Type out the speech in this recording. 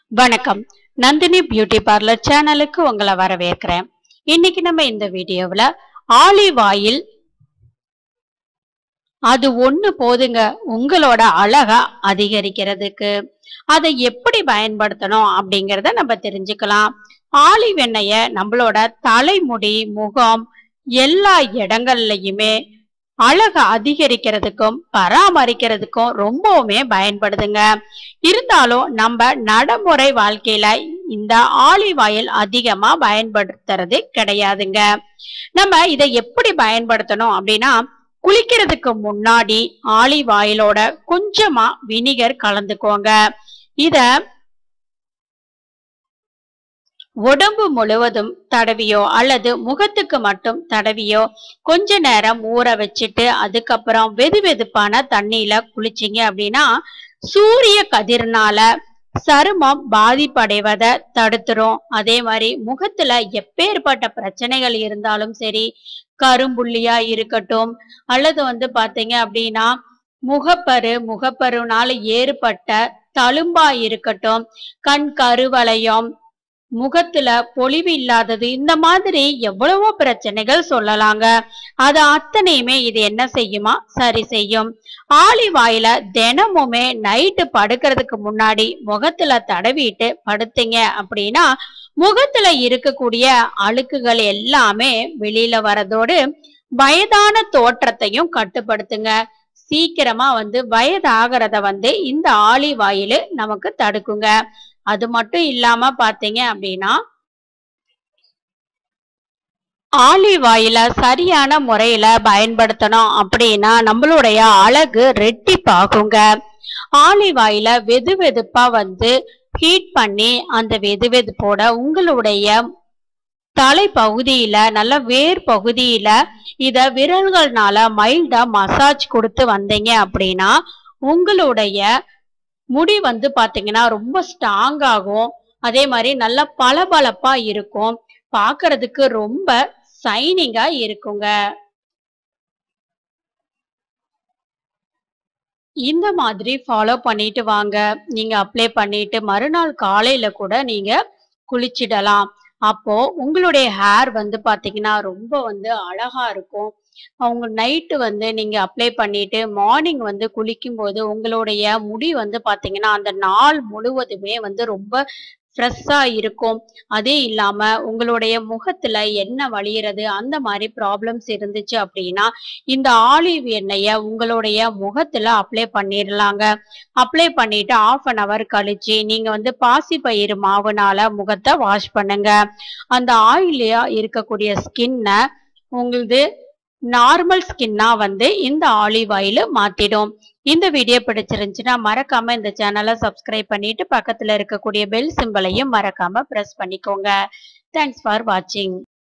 வணக்கம் Nandini beauty parlour சேனலுக்கு உங்களை வரவேற்கிறேன் இன்னைக்கு நம்ம இந்த வீடியோவில் ஆலிவ் ஆயில் அது ஒண்ணு போதுங்க உங்களோட அழகா அதிகரிக்கிறதுக்கு அதை எப்படி பயன்படுத்தணும் அப்படிங்கறத நம்ம தெரிஞ்சுக்கலாம் ஆலிவ் எண்ணெய நம்மளோட தலைமுடி முகம் எல்லா இடங்கள்லயுமே அழகை அதிகரிக்கிறதுக்கும் பராமரிக்கிறதுக்கும் ரொம்பவுமே பயன்படுதுங்க இருந்தாலும் நம்ம நடைமுறை வாழ்க்கையில இந்த ஆலிவ் ஆயில் அதிகமா பயன்படுத்துறது கிடையாதுங்க நம்ம இதை எப்படி பயன்படுத்தணும் அப்படின்னா குளிக்கிறதுக்கு முன்னாடி ஆலிவ் ஆயிலோட கொஞ்சமா வினிகர் கலந்துக்கோங்க இத உடம்பு முழுவதும் தடவியோ அல்லது முகத்துக்கு மட்டும் தடவியோ கொஞ்ச நேரம் ஊற வச்சுட்டு அதுக்கப்புறம் வெது வெதுப்பான தண்ணியில குளிச்சிங்க அப்படின்னா சூரிய கதிர்னால சருமம் பாதிப்படைவதை தடுத்துரும் அதே மாதிரி முகத்துல எப்பேற்பட்ட பிரச்சனைகள் இருந்தாலும் சரி கரும்புள்ளியா இருக்கட்டும் அல்லது வந்து பாத்தீங்க அப்படின்னா முகப்பரு முகப்பருனால ஏற்பட்ட தழும்பா இருக்கட்டும் கண் கருவளையம் முகத்துல பொலிவு இல்லாதது இந்த மாதிரி எவ்வளவோ பிரச்சனைகள் சொல்லலாங்க அது அத்தனையுமே இது என்ன செய்யுமா சரி செய்யும் ஆலிவ் ஆயில தினமுமே நைட்டு படுக்கிறதுக்கு முன்னாடி முகத்துல தடவிட்டு படுத்தீங்க அப்படின்னா முகத்துல இருக்கக்கூடிய அழுக்குகள் எல்லாமே வெளியில வரதோடு வயதான தோற்றத்தையும் கட்டுப்படுத்துங்க சீக்கிரமா வந்து வயதாகிறத வந்து இந்த ஆலிவ் ஆயில் நமக்கு தடுக்குங்க அது மட்டும் இல்லாம பாத்தீங்க அப்படின்னா ஆலிவ் ஆயில சரியான முறையில பயன்படுத்தணும் அப்படின்னா நம்மளுடைய அழகு ரெட்டிப்பாகுங்க ஆலிவ் ஆயில வெது வெதுப்பா வந்து ஹீட் பண்ணி அந்த வெது வெதுப்போட உங்களுடைய தலை பகுதியில நல்ல வேர் பகுதியில இத விரல்கள்னால மைல்டா மசாஜ் கொடுத்து வந்தீங்க அப்படின்னா உங்களுடைய முடி வந்து பாத்தீங்கன்னா ரொம்ப ஸ்ட்ராங் ஆகும் அதே மாதிரி நல்ல பளபளப்பா இருக்கும் பார்க்கிறதுக்கு ரொம்ப சைனிங்கா இருக்குங்க இந்த மாதிரி ஃபாலோ பண்ணிட்டு வாங்க நீங்க அப்ளை பண்ணிட்டு மறுநாள் காலையில கூட நீங்க குளிச்சிடலாம் அப்போ உங்களுடைய ஹேர் வந்து பாத்தீங்கன்னா ரொம்ப வந்து அழகா இருக்கும் அவங்க நைட்டு வந்து நீங்க அப்ளை பண்ணிட்டு மார்னிங் வந்து குளிக்கும் போது உங்களுடைய முடி வந்து பாத்தீங்கன்னா அந்த நாள் முழுவதுமே வந்து ரொம்ப ஃப்ரெஷ்ஷா இருக்கும் அதே இல்லாம உங்களுடைய முகத்துல என்ன வழியிறது அந்த மாதிரி ப்ராப்ளம்ஸ் இருந்துச்சு அப்படின்னா இந்த ஆலிவ் எண்ணெய உங்களுடைய முகத்துல அப்ளை பண்ணிடலாங்க அப்ளை பண்ணிட்டு ஆஃப் அன் அவர் கழிச்சு நீங்க வந்து பாசி பயிறு மாவுனால முகத்தை வாஷ் பண்ணுங்க அந்த ஆயிலியா இருக்கக்கூடிய ஸ்கின்னை உங்களுது நார்மல் ஸ்கின்னா வந்து இந்த ஆலிவ் ஆயில் மாத்திடும் இந்த வீடியோ பிடிச்சிருந்துச்சுன்னா மறக்காம இந்த சேனலை சப்ஸ்கிரைப் பண்ணிட்டு பக்கத்துல இருக்கக்கூடிய பெல் சிம்பலையும் மறக்காம பிரஸ் பண்ணிக்கோங்க தேங்க்ஸ் ஃபார் வாட்சிங்